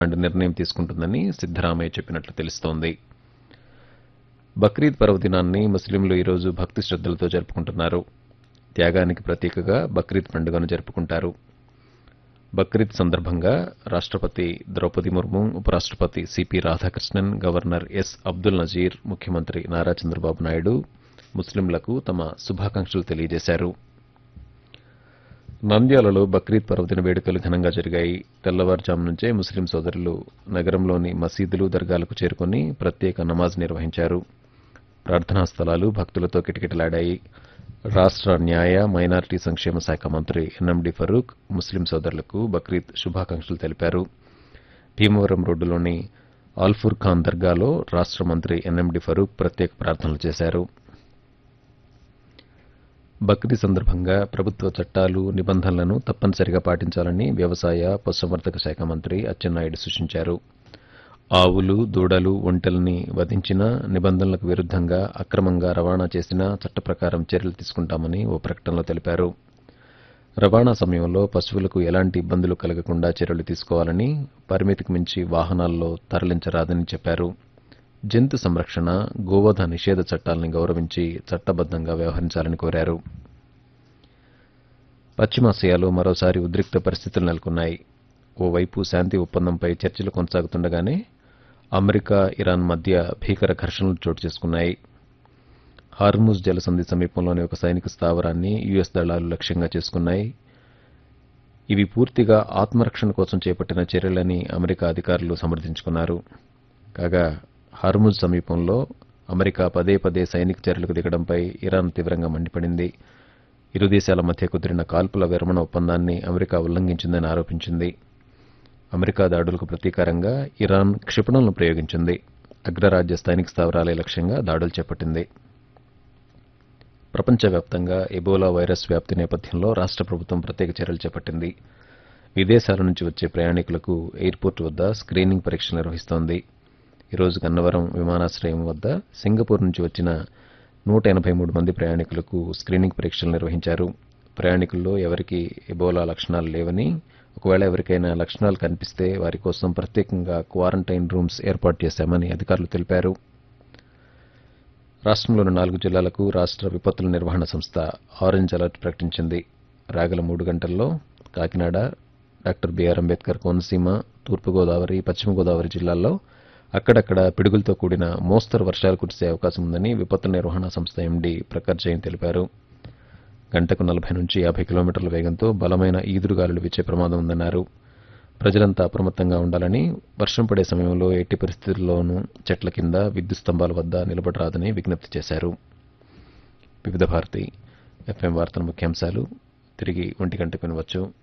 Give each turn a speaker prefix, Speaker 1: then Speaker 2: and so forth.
Speaker 1: లాంటి నిర్ణయం తీసుకుంటుందని సిద్దరామయ్య చెప్పినట్లు తెలుస్తోంది బక్రీద్ పర్వదినాన్ని ముస్లింలు ఈరోజు భక్తి శ్రద్దలతో జరుపుకుంటున్నారు త్యాగానికి ప్రతీకగా బక్రీద్ పండుగను జరుపుకుంటారు బక్రీద్ సందర్భంగా రాష్ట్రపతి ద్రౌపది ముర్ము ఉపరాష్ట్రపతి CP Radhakrishnan governor S Abdul Nazeer ముఖ్యమంత్రి నారా చంద్రబాబు నాయుడు ముస్లింలకు తమ శుభాకాంక్షలు తెలియజేశారు నంద్యాలలో బక్రీద్ పర్వదిన వేడుకలు ఘనంగా జరిగాయి తెల్లవారుజాము నుంచే ముస్లిం సోదరులు నగరంలోని మసీదులు దర్గాలకు చేరుకుని ప్రత్యేక నమాజ్ నిర్వహించారు ప్రార్థనా స్థలాలు భక్తులతో కిటకిటలాడాయి రాష్ట్ర న్యాయ మైనారిటీ సంక్షేమ శాఖ మంత్రి ఎన్ఎండి ఫరూక్ ముస్లిం సోదరులకు బక్రీద్ శుభాకాంక్షలు తెలిపారు భీమవరం రోడ్డులోని ఆల్ఫూర్ ఖాన్ దర్గాలో రాష్ట్ర మంత్రి ఎన్ఎండి ఫరూక్ ప్రత్యేక ప్రార్థనలు చేశారు బక్రీద్ సందర్భంగా ప్రభుత్వ చట్టాలు నిబంధనలను తప్పనిసరిగా పాటించాలని వ్యవసాయ పశుసంవర్ధక శాఖ మంత్రి అచ్చెన్నాయుడు సూచించారు ఆవులు దూడలు ఒంటెల్ని వధించిన నిబంధనలకు విరుద్ధంగా అక్రమంగా రవాణా చేసిన చట్ట ప్రకారం చర్యలు తీసుకుంటామని ఓ ప్రకటనలో తెలిపారు రవాణా సమయంలో పశువులకు ఎలాంటి ఇబ్బందులు కలగకుండా చర్యలు తీసుకోవాలని పరిమితికి మించి వాహనాల్లో తరలించరాదని చెప్పారు జంతు సంరక్షణ గోవధ నిషేధ చట్టాలని గౌరవించి చట్టబద్దంగా వ్యవహరించాలని కోరారు పశ్చిమాసియాలో మరోసారి ఉద్రిక్త పరిస్థితులు నెలకొన్నాయి ఓవైపు శాంతి ఒప్పందంపై చర్చలు కొనసాగుతుండగానే అమెరికా ఇరాన్ మధ్య భీకర ఘర్షణలు చోటు చేసుకున్నాయి హార్ముజ్ జలసంధి సమీపంలోని ఒక సైనిక స్థావరాన్ని యుఎస్ దళాలు లక్ష్యంగా చేసుకున్నాయి ఇవి పూర్తిగా ఆత్మరక్షణ కోసం చేపట్టిన చర్యలని అమెరికా అధికారులు సమర్థించుకున్నారు కాగా హార్ముజ్ సమీపంలో అమెరికా పదే పదే సైనిక చర్యలకు దిగడంపై ఇరాన్ తీవ్రంగా మండిపడింది ఇరు దేశాల మధ్య కుదిరిన కాల్పుల విరమణ ఒప్పందాన్ని అమెరికా ఉల్లంఘించిందని ఆరోపించింది అమెరికా దాడులకు ప్రతీకారంగా ఇరాన్ క్షిపణులను ప్రయోగించింది అగ్రరాజ్య సైనిక స్థావరాలే లక్ష్యంగా దాడులు చేపట్టింది ప్రపంచవ్యాప్తంగా ఎబోలా వైరస్ వ్యాప్తి నేపథ్యంలో రాష్ట్ర ప్రభుత్వం ప్రత్యేక చర్యలు చేపట్టింది విదేశాల నుంచి వచ్చే ప్రయాణికులకు ఎయిర్పోర్ట్ వద్ద స్క్రీనింగ్ పరీక్షలు నిర్వహిస్తోంది ఈరోజు గన్నవరం విమానాశ్రయం వద్ద సింగపూర్ నుంచి వచ్చిన నూట ఎనభై మూడు మంది ప్రయాణికులకు స్క్రీనింగ్ పరీక్షలు నిర్వహించారు ప్రయాణికుల్లో ఎవరికి ఎబోలా లక్షణాలు లేవని ఒకవేళ ఎవరికైనా లక్షణాలు కనిపిస్తే వారి కోసం ప్రత్యేకంగా క్వారంటైన్ రూమ్స్ ఏర్పాటు చేశామని అధికారులు తెలిపారు రాష్ట్రంలోని నాలుగు జిల్లాలకు రాష్ట్ర విపత్తుల నిర్వహణ సంస్థ ఆరెంజ్ అలర్ట్ ప్రకటించింది రాగల మూడు గంటల్లో కాకినాడ డాక్టర్ బిఆర్ అంబేద్కర్ కోనసీమ తూర్పుగోదావరి పశ్చిమ గోదావరి జిల్లాల్లో అక్కడక్కడ పిడుగులతో కూడిన మోస్తరు వర్షాలు కురిసే అవకాశం ఉందని విపత్తుల నిర్వహణ సంస్థ ఎండీ ప్రఖర్ జైన్ తెలిపారు గంటకు నలభై నుంచి యాభై కిలోమీటర్ల వేగంతో బలమైన ఈదురుగాలులు వీచే ప్రమాదం ఉందన్నారు ప్రజలంతా అప్రమత్తంగా ఉండాలని వర్షం పడే సమయంలో ఎట్టి పరిస్థితుల్లోనూ చెట్ల కింద విద్యుత్ స్తంభాల వద్ద నిలబడరాదని విజ్ఞప్తి చేశారు వివిధ భారతి ఎఫ్ఎం వార్తల ముఖ్యాంశాలు తిరిగి ఒంటి గంటకు వినవచ్చు